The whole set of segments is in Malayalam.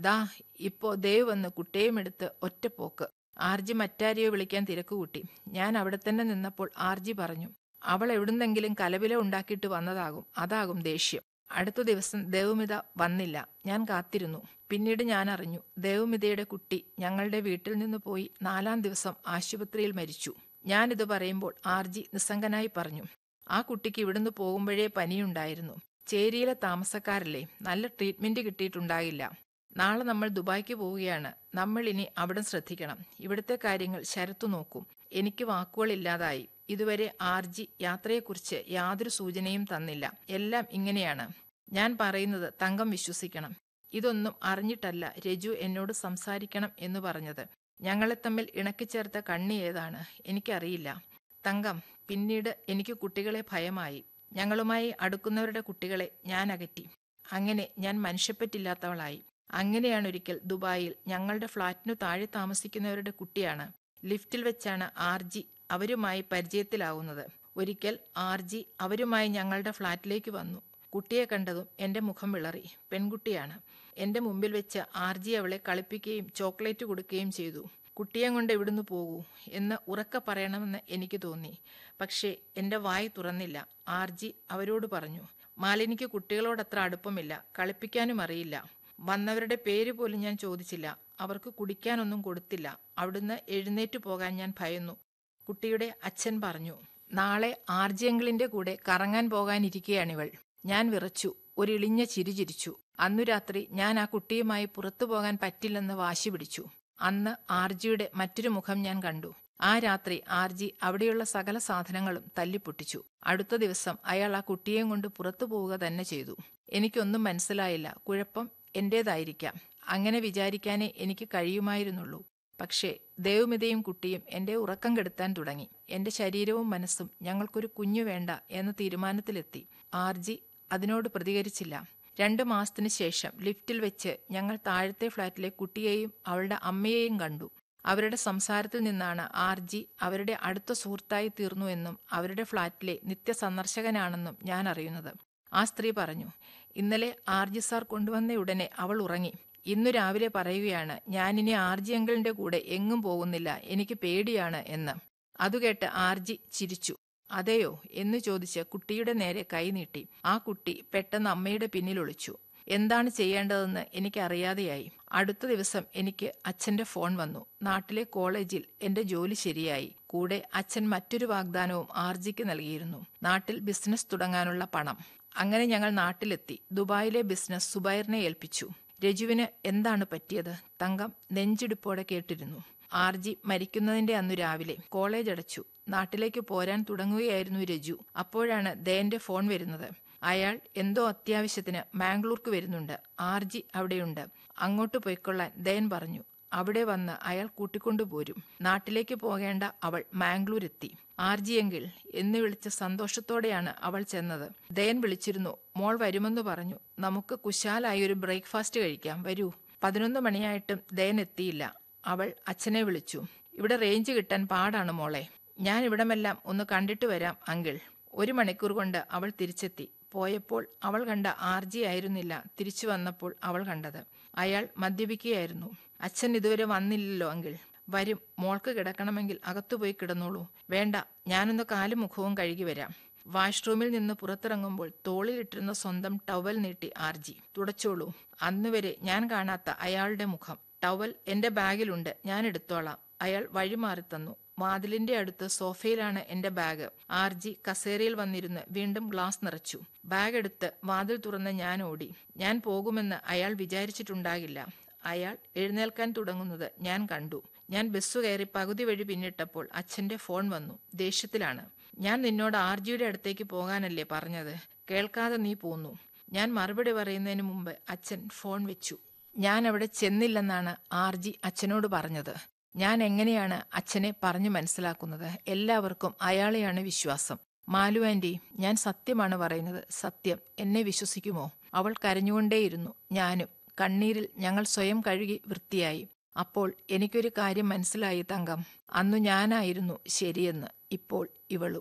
ദാ ഇപ്പോ ദേവ് വന്ന് കുട്ടിയും എടുത്ത് ഒറ്റപ്പോക്ക് ആർജി മറ്റാരെയോ വിളിക്കാൻ തിരക്ക് കൂട്ടി ഞാൻ അവിടെ തന്നെ നിന്നപ്പോൾ ആർജി പറഞ്ഞു അവൾ എവിടുന്നെങ്കിലും കലവില ഉണ്ടാക്കിയിട്ട് വന്നതാകും അതാകും ദേഷ്യം അടുത്ത ദിവസം ദേവുമിത വന്നില്ല ഞാൻ കാത്തിരുന്നു പിന്നീട് ഞാൻ അറിഞ്ഞു ദേവുമിതയുടെ കുട്ടി ഞങ്ങളുടെ വീട്ടിൽ നിന്ന് പോയി നാലാം ദിവസം ആശുപത്രിയിൽ മരിച്ചു ഞാനിത് പറയുമ്പോൾ ആർജി നിസ്സംഗനായി പറഞ്ഞു ആ കുട്ടിക്ക് ഇവിടുന്ന് പോകുമ്പോഴേ പനിയുണ്ടായിരുന്നു ചേരിയിലെ താമസക്കാരല്ലേ നല്ല ട്രീറ്റ്മെന്റ് കിട്ടിയിട്ടുണ്ടാകില്ല നാളെ നമ്മൾ ദുബായ്ക്ക് പോവുകയാണ് നമ്മൾ ഇനി അവിടെ ശ്രദ്ധിക്കണം ഇവിടുത്തെ കാര്യങ്ങൾ ശരത്തു നോക്കും എനിക്ക് വാക്കുകളില്ലാതായി ഇതുവരെ ആർജി യാത്രയെക്കുറിച്ച് യാതൊരു സൂചനയും തന്നില്ല എല്ലാം ഇങ്ങനെയാണ് ഞാൻ പറയുന്നത് തങ്കം വിശ്വസിക്കണം ഇതൊന്നും അറിഞ്ഞിട്ടല്ല രജു എന്നോട് സംസാരിക്കണം എന്ന് പറഞ്ഞത് ഞങ്ങളെ തമ്മിൽ ഇണക്കിച്ചേർത്ത കണ്ണി ഏതാണ് എനിക്കറിയില്ല തങ്കം പിന്നീട് എനിക്ക് കുട്ടികളെ ഭയമായി ഞങ്ങളുമായി അടുക്കുന്നവരുടെ കുട്ടികളെ ഞാൻ അകറ്റി അങ്ങനെ ഞാൻ മനുഷ്യപ്പറ്റില്ലാത്തവളായി അങ്ങനെയാണ് ഒരിക്കൽ ദുബായിൽ ഞങ്ങളുടെ ഫ്ളാറ്റിനു താഴെ താമസിക്കുന്നവരുടെ കുട്ടിയാണ് ലിഫ്റ്റിൽ വെച്ചാണ് ആർജി അവരുമായി പരിചയത്തിലാവുന്നത് ഒരിക്കൽ ആർജി അവരുമായി ഞങ്ങളുടെ ഫ്ളാറ്റിലേക്ക് വന്നു കുട്ടിയെ കണ്ടതും എന്റെ മുഖം വിളറി പെൺകുട്ടിയാണ് എന്റെ മുമ്പിൽ വെച്ച് ആർജി അവളെ കളിപ്പിക്കുകയും ചോക്ലേറ്റ് കൊടുക്കുകയും ചെയ്തു കുട്ടിയെ കൊണ്ട് എവിടുന്ന് പോകൂ എന്ന് ഉറക്കെ പറയണമെന്ന് എനിക്ക് തോന്നി പക്ഷേ എന്റെ വായി തുറന്നില്ല ആർജി അവരോട് പറഞ്ഞു മാലിനിക്ക് കുട്ടികളോടത്ര അടുപ്പമില്ല കളിപ്പിക്കാനും അറിയില്ല വന്നവരുടെ പേര് പോലും ഞാൻ ചോദിച്ചില്ല അവർക്ക് കുടിക്കാനൊന്നും കൊടുത്തില്ല അവിടുന്ന് എഴുന്നേറ്റ് പോകാൻ ഞാൻ ഭയന്നു കുട്ടിയുടെ അച്ഛൻ പറഞ്ഞു നാളെ ആർജിയങ്കിളിന്റെ കൂടെ കറങ്ങാൻ പോകാനിരിക്കുകയാണിവൾ ഞാൻ വിറച്ചു ഒരു ഇളിഞ്ഞ ചിരി ചിരിച്ചു അന്നു രാത്രി ഞാൻ ആ കുട്ടിയുമായി പുറത്തു പോകാൻ പറ്റില്ലെന്ന് വാശി പിടിച്ചു അന്ന് ആർജിയുടെ മറ്റൊരു മുഖം ഞാൻ കണ്ടു ആ രാത്രി ആർജി അവിടെയുള്ള സകല സാധനങ്ങളും തല്ലിപ്പൊട്ടിച്ചു അടുത്ത ദിവസം അയാൾ ആ കുട്ടിയെയും കൊണ്ട് പുറത്തു പോവുക തന്നെ ചെയ്തു എനിക്കൊന്നും മനസ്സിലായില്ല കുഴപ്പം എന്റേതായിരിക്കാം അങ്ങനെ വിചാരിക്കാനേ എനിക്ക് കഴിയുമായിരുന്നുള്ളൂ പക്ഷേ ദേവമിതയും കുട്ടിയും എന്റെ ഉറക്കം കെടുത്താൻ തുടങ്ങി എന്റെ ശരീരവും മനസ്സും ഞങ്ങൾക്കൊരു കുഞ്ഞു വേണ്ട എന്ന തീരുമാനത്തിലെത്തി ആർജി അതിനോട് പ്രതികരിച്ചില്ല രണ്ടു മാസത്തിനു ശേഷം ലിഫ്റ്റിൽ വെച്ച് ഞങ്ങൾ താഴത്തെ ഫ്ളാറ്റിലെ കുട്ടിയെയും അവളുടെ അമ്മയെയും കണ്ടു അവരുടെ സംസാരത്തിൽ നിന്നാണ് ആർജി അവരുടെ അടുത്ത സുഹൃത്തായി തീർന്നു എന്നും അവരുടെ ഫ്ളാറ്റിലെ നിത്യ സന്ദർശകനാണെന്നും ഞാൻ അറിയുന്നത് ആ സ്ത്രീ പറഞ്ഞു ഇന്നലെ ആർജി സാർ കൊണ്ടുവന്ന ഉടനെ അവൾ ഉറങ്ങി ഇന്നു രാവിലെ പറയുകയാണ് ഞാനിനി ആർജി അങ്കിളിന്റെ കൂടെ എങ്ങും പോകുന്നില്ല എനിക്ക് പേടിയാണ് എന്ന് അതുകേട്ട് ആർജി ചിരിച്ചു അതെയോ എന്ന് ചോദിച്ച് കുട്ടിയുടെ നേരെ കൈനീട്ടി ആ കുട്ടി പെട്ടെന്ന് അമ്മയുടെ പിന്നിൽ ഒളിച്ചു എന്താണ് ചെയ്യേണ്ടതെന്ന് എനിക്കറിയാതെയായി അടുത്ത ദിവസം എനിക്ക് അച്ഛന്റെ ഫോൺ വന്നു നാട്ടിലെ കോളേജിൽ എന്റെ ജോലി ശരിയായി കൂടെ അച്ഛൻ മറ്റൊരു വാഗ്ദാനവും ആർജിക്ക് നൽകിയിരുന്നു നാട്ടിൽ ബിസിനസ് തുടങ്ങാനുള്ള പണം അങ്ങനെ ഞങ്ങൾ നാട്ടിലെത്തി ദുബായിലെ ബിസിനസ് സുബൈറിനെ ഏൽപ്പിച്ചു രജുവിന് എന്താണ് പറ്റിയത് തങ്കം നെഞ്ചിടിപ്പോടെ കേട്ടിരുന്നു ആർജി മരിക്കുന്നതിന്റെ അന്നു രാവിലെ കോളേജ് അടച്ചു നാട്ടിലേക്ക് പോരാൻ തുടങ്ങുകയായിരുന്നു രജു അപ്പോഴാണ് ദയന്റെ ഫോൺ വരുന്നത് അയാൾ എന്തോ അത്യാവശ്യത്തിന് മാംഗ്ലൂർക്ക് വരുന്നുണ്ട് ആർജി അവിടെയുണ്ട് അങ്ങോട്ട് പോയിക്കൊള്ളാൻ ദയൻ പറഞ്ഞു അവിടെ വന്ന് അയാൾ കൂട്ടിക്കൊണ്ടുപോരും നാട്ടിലേക്ക് പോകേണ്ട അവൾ മാംഗ്ലൂർ എത്തി ആർജിയെങ്കിൽ എന്ന് വിളിച്ച സന്തോഷത്തോടെയാണ് അവൾ ചെന്നത് ദയൻ വിളിച്ചിരുന്നു മോൾ വരുമെന്ന് പറഞ്ഞു നമുക്ക് കുശാലായി ഒരു ബ്രേക്ക്ഫാസ്റ്റ് കഴിക്കാം വരൂ പതിനൊന്ന് മണിയായിട്ടും ദയൻ എത്തിയില്ല അവൾ അച്ഛനെ വിളിച്ചു ഇവിടെ റേഞ്ച് കിട്ടാൻ പാടാണ് മോളെ ഞാൻ ഇവിടമെല്ലാം ഒന്ന് കണ്ടിട്ട് വരാം അങ്കിൾ ഒരു മണിക്കൂർ കൊണ്ട് അവൾ തിരിച്ചെത്തി പോയപ്പോൾ അവൾ കണ്ട ആർജി ആയിരുന്നില്ല തിരിച്ചു വന്നപ്പോൾ അവൾ കണ്ടത് അയാൾ മദ്യപിക്കുകയായിരുന്നു അച്ഛൻ ഇതുവരെ വന്നില്ലല്ലോ അങ്കിൾ വരും മോൾക്ക് കിടക്കണമെങ്കിൽ അകത്തുപോയി കിടന്നോളൂ വേണ്ട ഞാനൊന്ന് കാലും മുഖവും കഴുകി വരാം വാഷ്റൂമിൽ നിന്ന് പുറത്തിറങ്ങുമ്പോൾ തോളിലിട്ടിരുന്ന സ്വന്തം ടവൽ നീട്ടി ആർജി തുടച്ചോളൂ അന്നുവരെ ഞാൻ കാണാത്ത അയാളുടെ മുഖം ടവൽ എന്റെ ബാഗിലുണ്ട് ഞാൻ എടുത്തോളാം അയാൾ വഴിമാറി തന്നു വാതിലിന്റെ അടുത്ത് സോഫയിലാണ് എന്റെ ബാഗ് ആർജി കസേരയിൽ വന്നിരുന്ന് വീണ്ടും ഗ്ലാസ് നിറച്ചു ബാഗ് എടുത്ത് വാതിൽ തുറന്ന് ഞാൻ ഓടി ഞാൻ പോകുമെന്ന് അയാൾ വിചാരിച്ചിട്ടുണ്ടാകില്ല അയാൾ എഴുന്നേൽക്കാൻ തുടങ്ങുന്നത് ഞാൻ കണ്ടു ഞാൻ ബസ് കയറി പകുതി വഴി പിന്നിട്ടപ്പോൾ അച്ഛന്റെ ഫോൺ വന്നു ദേഷ്യത്തിലാണ് ഞാൻ നിന്നോട് ആർജിയുടെ അടുത്തേക്ക് പോകാനല്ലേ പറഞ്ഞത് കേൾക്കാതെ നീ പോന്നു ഞാൻ മറുപടി പറയുന്നതിന് മുമ്പ് അച്ഛൻ ഫോൺ വെച്ചു ഞാൻ അവിടെ ചെന്നില്ലെന്നാണ് ആർജി അച്ഛനോട് പറഞ്ഞത് ഞാൻ എങ്ങനെയാണ് അച്ഛനെ പറഞ്ഞു മനസ്സിലാക്കുന്നത് എല്ലാവർക്കും അയാളെയാണ് വിശ്വാസം മാലു ആന്റി ഞാൻ സത്യമാണ് പറയുന്നത് സത്യം എന്നെ വിശ്വസിക്കുമോ അവൾ കരഞ്ഞുകൊണ്ടേയിരുന്നു ഞാനും കണ്ണീരിൽ ഞങ്ങൾ സ്വയം കഴുകി വൃത്തിയായി അപ്പോൾ എനിക്കൊരു കാര്യം മനസ്സിലായി തങ്കം അന്നു ഞാനായിരുന്നു ശരിയെന്ന് ഇപ്പോൾ ഇവളും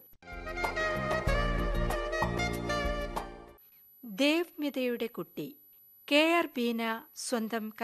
ദേവ്മിതയുടെ കുട്ടി കെ ആർ ബീന സ്വന്തം